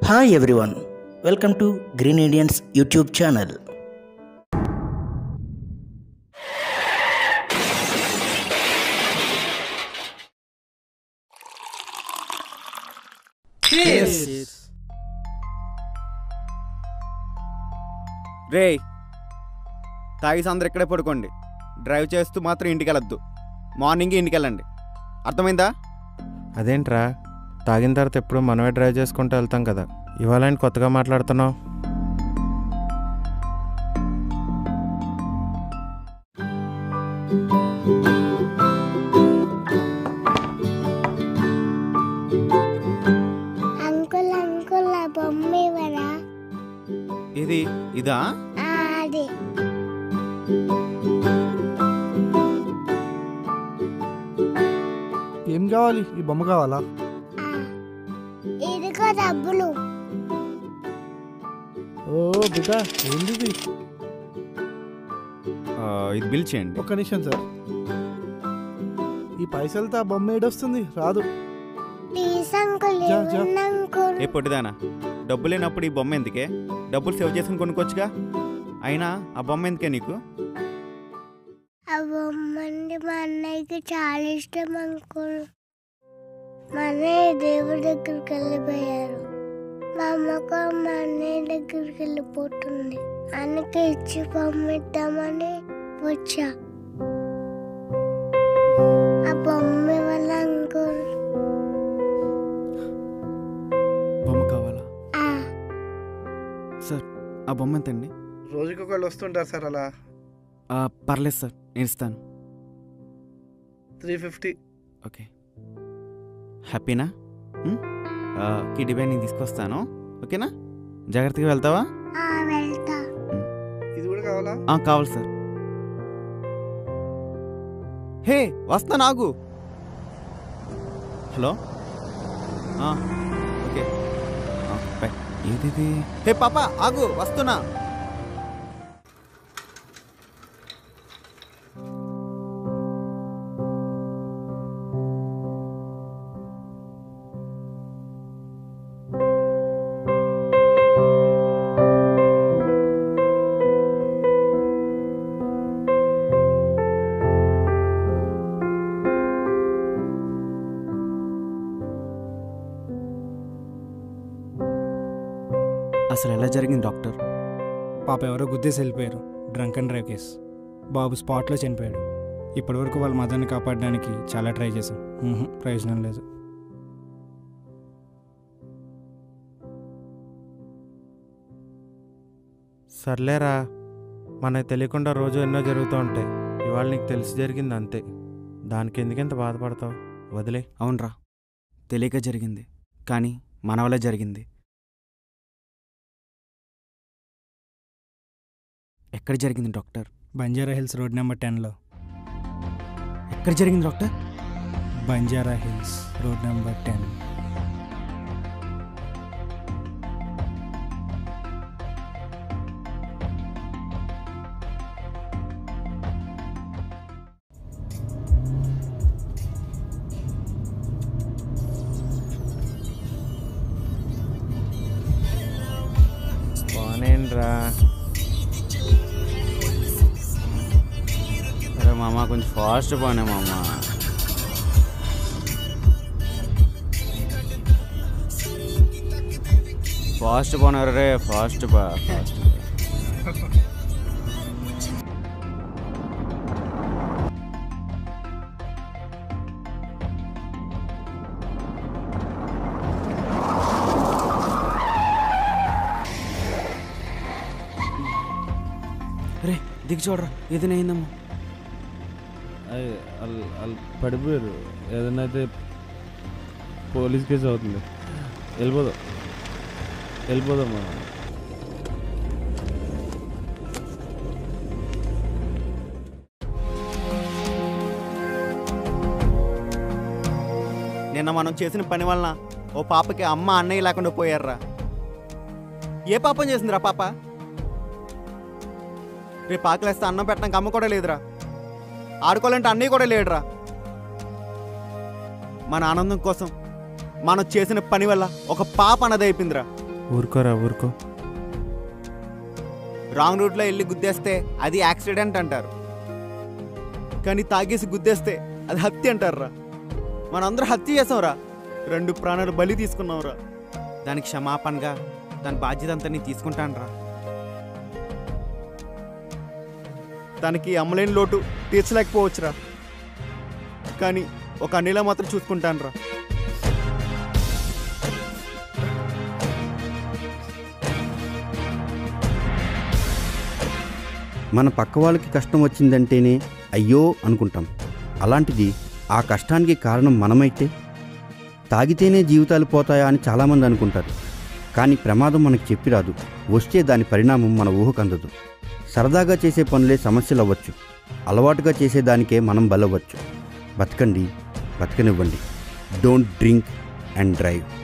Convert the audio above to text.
Hi everyone welcome to green Indians YouTube channel రే తాగేసి అందరు ఇక్కడే పడుకోండి డ్రైవ్ చేస్తూ మాత్రం ఇంటికి వెళ్ళొద్దు మార్నింగ్ ఇంటికి వెళ్ళండి అర్థమైందా అదేంట్రా తాగిన తర్వాత ఎప్పుడు మనమే డ్రైవ్ చేసుకుంటూ వెళ్తాం కదా ఇవాళ ఏంటి కొత్తగా మాట్లాడుతున్నావు అంకుల్ అంకుల్ ఆ బొమ్మ ఇవ్వరా ఇది ఇదా ఆ, అది ఏం కావాలి ఈ బొమ్మ కావాలా ఆ. ఇదిగో డబ్బులు ఓ బిడ్డ ఏంది ఇది? ఆ, ఇది బిల్ చేయండి ఒక్క నిమిషం సార్ ఈ పైసలతో ఆ బొమ్మ ఏడొస్తుంది రాదు ప్లీజ్ అంకుల్ జా, జా. ఇవ్వండి అంకుల్ ఏ పొట్టిదానా డబ్బు లేనప్పుడు ఈ బొమ్మ ఎందుకే డబ్బులు సేవ్ చేసుకుని కొనుక్కోవచ్చుగా అయినా ఆ బొమ్మ ఎందుకే నీకు ఆ బొమ్మ అంటే మా అన్నయ్యకి చాలా ఇష్టం అంకుల్ మా అన్నయ్య దేవుడి దగ్గరికి వెళ్ళిపోయారు మా అమ్మ కూడా మా అన్నయ్య దగ్గరికి వెళ్ళిపోతుంది అందుకే ఇచ్చి పంపిద్దామని వచ్చా ఆ బొమ్మ వల్ల అంకుల్ బొమ్మ కావాలా ఆ సార్ ఆ బొమ్మ ఎంతండి రోజుకి ఒకళ్ళు వస్తుంటారు సార్ అలా ఆ, పర్లేదు సార్ నేను ఇస్తాను త్రీ ఫిఫ్టీ ఓకే హ్యాపీనా ఉమ్? ఆ, కిడ్డీ బ్యాగ్ నేను తీసుకొస్తాను ఓకేనా జాగ్రత్తగా వెళ్తావా ఆ, వెళ్తా ఇది కూడా కావాలా ఆ, కావాలి సార్ హే వస్తా నాగు హలో ఆ, ఓకే ఆ, బై. ఏదిది హే పాప ఆగు వస్తున్నా అసలు ఎలా జరిగింది డాక్టర్ పాప ఎవరో గుద్దేసి వెళ్ళిపోయారు డ్రంక్ అండ్ డ్రైవ్ కేస్ బాబు స్పాట్లో చనిపోయాడు ఇప్పటివరకు వాళ్ళ మదర్ని కాపాడడానికి చాలా ట్రై చేశాం మ్హూ, ప్రయోజనం లేదు సర్లేరా మనకు తెలియకుండా రోజు ఎన్నో జరుగుతూ ఉంటాయి ఇవాళ నీకు తెలిసి జరిగింది అంతే దానికి ఎందుకెంత బాధపడతావు వదిలే అవునరా తెలియక జరిగింది కానీ మన వల్ల జరిగింది ఎక్కడ జరిగింది doctor Banjara Hills road number టెన్లో ఎక్కడ జరిగింది doctor Banjara Hills road number ten పోనేంట్రా అరే మామ కొంచెం ఫాస్ట్ పోనే మామ ఫాస్ట్ పోనారు రే ఫాస్ట్ బా ఫాస్ట్ రే దిగి చూడరా ఏదైనా అయిందమ్మా వాళ్ళు పడిపోయారు ఏదైనా అయితే పోలీస్ కేసు అవుతుంది వెళ్ళిపోదాం వెళ్ళిపోదాం మనం నిన్న మనం చేసిన పని వలన ఓ పాపకి అమ్మ అన్నయ్య లేకుండా పోయారురా ఏ పాపం చేసిందిరా పాప రేపు ఆకలేస్తే అన్నం పెట్టడానికి అమ్మ కూడా లేదురా ఆడుకోవాలంటే అన్నయ్య కూడా లేడురా మన ఆనందం కోసం మనం చేసిన పని వల్ల ఒక పాప అన్నది అయిపోయిందిరా ఊరుకోరా ఊరుకో రాంగ్ రూట్లో వెళ్ళి గుద్దేస్తే అది యాక్సిడెంట్ అంటారు కానీ తాగేసి గుద్దేస్తే అది హత్య అంటారురా మనందరూ హత్య చేసాంరా రెండు ప్రాణాలు బలి తీసుకున్నాంరా దానికి క్షమాపణగా దాని బాధ్యత అంతా నేను తీసుకుంటానురా దానికి అమ్మలేని లోటు తీర్చలేకపోవచ్చురా కానీ ఒక అన్నిలా మాత్రం చూసుకుంటానురా మన పక్క వాళ్ళకి కష్టం వచ్చిందంటేనే అయ్యో అనుకుంటాం అలాంటిది ఆ కష్టానికి కారణం మనమైతే తాగితేనే జీవితాలు పోతాయా అని చాలామంది అనుకుంటారు కానీ ప్రమాదం మనకు చెప్పి రాదు వస్తే దాని పరిణామం మన ఊహకు అందదు సరదాగా చేసే పనులే సమస్యలు అవ్వచ్చు అలవాటుగా చేసేదానికే మనం బలవచ్చు బతకండి బతకనివ్వండి డోంట్ డ్రింక్ అండ్ డ్రైవ్